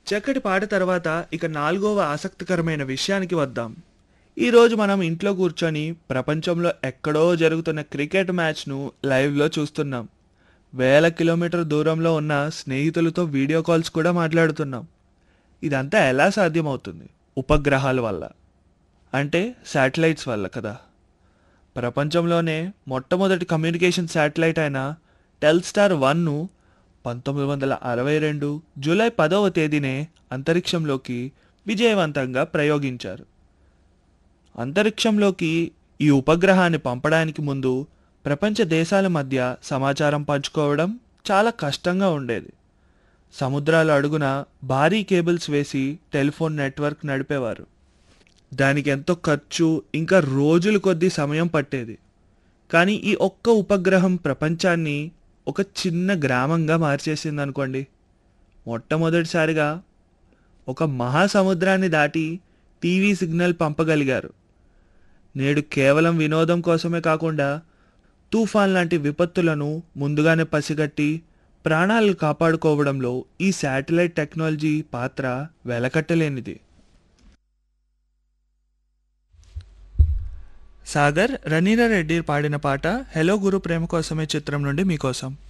చక్కటి పాట తర్వాత ఇక నాలుగవ ఆసక్తికరమైన విషయానికి వద్దాం ఈరోజు మనం ఇంట్లో కూర్చొని ప్రపంచంలో ఎక్కడో జరుగుతున్న క్రికెట్ మ్యాచ్ను లైవ్లో చూస్తున్నాం వేల కిలోమీటర్ దూరంలో ఉన్న స్నేహితులతో వీడియో కాల్స్ కూడా మాట్లాడుతున్నాం ఇదంతా ఎలా సాధ్యమవుతుంది ఉపగ్రహాల వల్ల అంటే శాటిలైట్స్ వల్ల కదా ప్రపంచంలోనే మొట్టమొదటి కమ్యూనికేషన్ శాటిలైట్ అయిన టెల్స్టార్ వన్ను పంతొమ్మిది వందల అరవై రెండు జూలై పదవ తేదీనే అంతరిక్షంలోకి విజయవంతంగా ప్రయోగించారు అంతరిక్షంలోకి ఈ ఉపగ్రహాన్ని పంపడానికి ముందు ప్రపంచ దేశాల మధ్య సమాచారం పంచుకోవడం చాలా కష్టంగా ఉండేది సముద్రాల అడుగున భారీ కేబుల్స్ వేసి టెలిఫోన్ నెట్వర్క్ నడిపేవారు దానికి ఎంతో ఖర్చు ఇంకా రోజులు కొద్దీ సమయం పట్టేది కానీ ఈ ఒక్క ఉపగ్రహం ప్రపంచాన్ని ఒక చిన్న గ్రామంగా మార్చేసింది అనుకోండి మొట్టమొదటిసారిగా ఒక మహాసముద్రాన్ని దాటి టీవీ సిగ్నల్ పంపగలిగారు నేడు కేవలం వినోదం కోసమే కాకుండా తుఫాన్ లాంటి విపత్తులను ముందుగానే పసిగట్టి ప్రాణాలు కాపాడుకోవడంలో ఈ శాటిలైట్ టెక్నాలజీ పాత్ర వెలకట్టలేనిది సాగర్ రణీరా రెడ్డి పాడిన పాట హెలో గురు ప్రేమ కోసమే చిత్రం నుండి మీకోసం